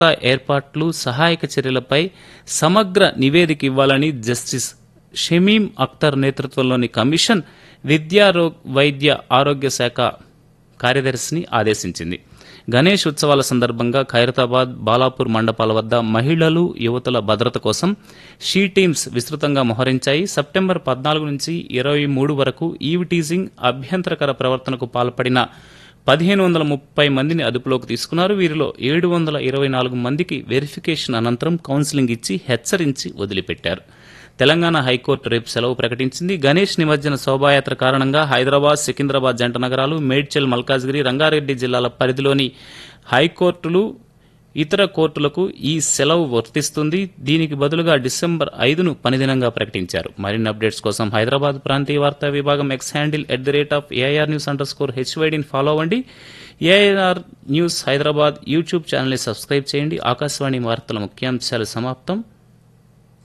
ఏర్పాట్లు సహాయక చర్యలపై సమగ్ర నివేదిక ఇవ్వాలని జస్టిస్ షమీం అఖ్తర్ నేతృత్వంలోని కమిషన్ విద్యా రో- వైద్య ఆరోగ్య శాఖ కార్యదర్శిని ఆదేశించింది గణేష్ ఉత్సవాల సందర్భంగా ఖైరతాబాద్ బాలాపూర్ మండపాల వద్ద మహిళలు యువతుల భద్రత కోసం షీ టీమ్స్ విస్తృతంగా మోహరించాయి సెప్టెంబర్ పద్నాలుగు నుంచి ఇరవై మూడు వరకు ఈవ్ టీజింగ్ అభ్యంతరకర ప్రవర్తనకు పాల్పడిన పదిహేను వందల ముప్పై మందిని అదుపులోకి తీసుకున్నారు వీరిలో ఏడు వందల ఇరవై నాలుగు మందికి వెరిఫికేషన్ అనంతరం కౌన్సిలింగ్ ఇచ్చి హెచ్చరించి వదిలిపెట్టారు తెలంగాణ హైకోర్టు రేపు సెలవు ప్రకటించింది గణేష్ నిమజ్జన శోభాయాత్ర కారణంగా హైదరాబాద్ సికింద్రాబాద్ జంట నగరాలు మేడ్చల్ మల్కాజ్గిరి రంగారెడ్డి జిల్లాల పరిధిలోని హైకోర్టులు ఇతర కోర్టులకు ఈ సెలవు వర్తిస్తుంది దీనికి బదులుగా డిసెంబర్ ఐదును పనిదినంగా ప్రకటించారు మరిన్ని అప్డేట్స్ కోసం హైదరాబాద్ ప్రాంతీయ వార్తా విభాగం X handle at the rate of AIR news underscore హెచ్వైడిని ఫాలో అవ్వండి ఏఐఆర్ న్యూస్ హైదరాబాద్ యూట్యూబ్ ఛానల్ని సబ్స్క్రైబ్ చేయండి ఆకాశవాణి వార్తల ముఖ్యాంశాలు సమాప్తం